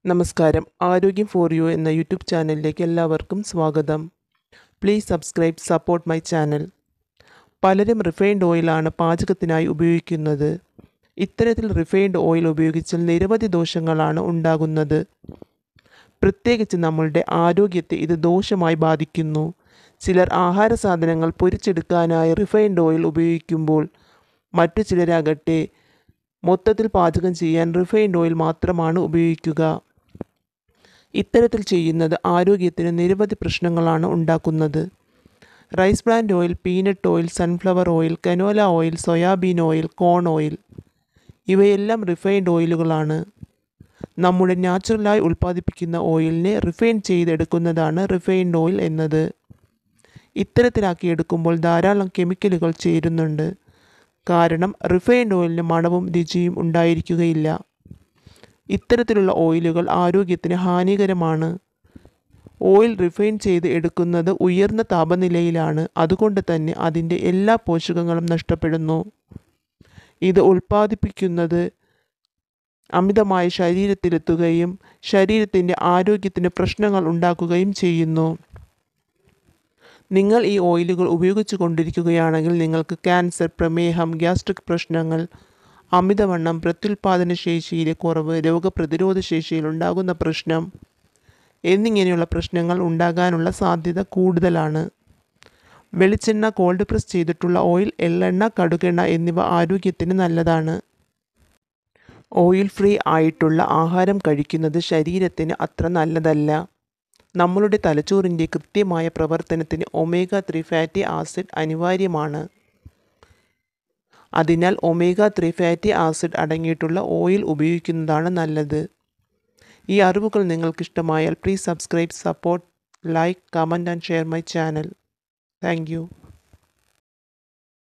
നമസ്കാരം ആരോഗ്യം for you എന്ന യൂട്യൂബ് ചാനലിലേക്ക് എല്ലാവർക്കും സ്വാഗതം please subscribe support my channel പലരും റിഫൈൻഡ് ഓയിലാണ് പാചകത്തിനായി ഉപയോഗിക്കുന്നത് ഇത്തരത്തിൽ റിഫൈൻഡ് ഓയിൽ ഉപയോഗിച്ചാൽ നിരവധി ദോഷങ്ങളാണ് ഉണ്ടാകുന്നത് പ്രത്യേകിച്ച് നമ്മളുടെ ആരോഗ്യത്തെ ഇത് ദോഷമായി ബാധിക്കുന്നു ചിലർ ആഹാര സാധനങ്ങൾ പൊരിച്ചെടുക്കാനായി റിഫൈൻഡ് ഓയിൽ ഉപയോഗിക്കുമ്പോൾ മറ്റു ചിലരാകട്ടെ മൊത്തത്തിൽ പാചകം ചെയ്യാൻ റിഫൈൻഡ് ഓയിൽ മാത്രമാണ് ഉപയോഗിക്കുക ഇത്തരത്തിൽ ചെയ്യുന്നത് ആരോഗ്യത്തിന് നിരവധി പ്രശ്നങ്ങളാണ് ഉണ്ടാക്കുന്നത് rice bran oil peanut oil sunflower oil canola oil soybean oil corn oil ഇവയെല്ലാം റിഫൈൻഡ് ഓയിലുകളാണ് നമ്മുടെ നാച്ചുറലായി ഉൽപ്പാദിപ്പിക്കുന്ന ഓയിലിനെ റിഫൈൻ ചെയ്തെടുക്കുന്നതാണ് റിഫൈൻഡ് ഓയിൽ എന്നത് ഇത്തരത്തിലാക്കി എടുക്കുമ്പോൾ ധാരാളം കെമിക്കലുകൾ ചേരുന്നുണ്ട് കാരണം റിഫൈൻഡ് ഓയിലിന് മണവും രുചിയും ഉണ്ടായിരിക്കുകയില്ല ഇത്തരത്തിലുള്ള ഓയിലുകൾ ആരോഗ്യത്തിന് ഹാനികരമാണ് ഓയിൽ റിഫൈൻ ചെയ്ത് എടുക്കുന്നത് ഉയർന്ന താപനിലയിലാണ് അതുകൊണ്ട് തന്നെ അതിൻ്റെ എല്ലാ പോഷകങ്ങളും നഷ്ടപ്പെടുന്നു ഇത് ഉൽപ്പാദിപ്പിക്കുന്നത് അമിതമായി ശരീരത്തിലെത്തുകയും ശരീരത്തിൻ്റെ ആരോഗ്യത്തിന് പ്രശ്നങ്ങൾ ഉണ്ടാക്കുകയും ചെയ്യുന്നു നിങ്ങൾ ഈ ഓയിലുകൾ ഉപയോഗിച്ചു കൊണ്ടിരിക്കുകയാണെങ്കിൽ നിങ്ങൾക്ക് ക്യാൻസർ പ്രമേഹം ഗ്യാസ്ട്രിക് പ്രശ്നങ്ങൾ അമിതവണ്ണം പ്രത്യുൽപാദന ശേഷിയിലെ കുറവ് രോഗപ്രതിരോധ ശേഷിയിൽ ഉണ്ടാകുന്ന പ്രശ്നം എന്നിങ്ങനെയുള്ള പ്രശ്നങ്ങൾ ഉണ്ടാകാനുള്ള സാധ്യത കൂടുതലാണ് വെളിച്ചെണ്ണ കോൾഡ് പ്രസ് ചെയ്തിട്ടുള്ള ഓയിൽ എള്ളെണ്ണ കടുകെണ്ണ എന്നിവ ആരോഗ്യത്തിന് നല്ലതാണ് ഓയിൽ ഫ്രീ ആയിട്ടുള്ള ആഹാരം കഴിക്കുന്നത് ശരീരത്തിന് അത്ര നല്ലതല്ല നമ്മളുടെ തലച്ചോറിൻ്റെ കൃത്യമായ പ്രവർത്തനത്തിന് ഒമേഗ ത്രീ ഫാറ്റി ആസിഡ് അനിവാര്യമാണ് അതിനാൽ ഒമേഗ ത്രീ ഫാറ്റി ആസിഡ് അടങ്ങിയിട്ടുള്ള ഓയിൽ ഉപയോഗിക്കുന്നതാണ് നല്ലത് ഈ അറിവുകൾ നിങ്ങൾക്കിഷ്ടമായാൽ please subscribe support like comment and share my channel thank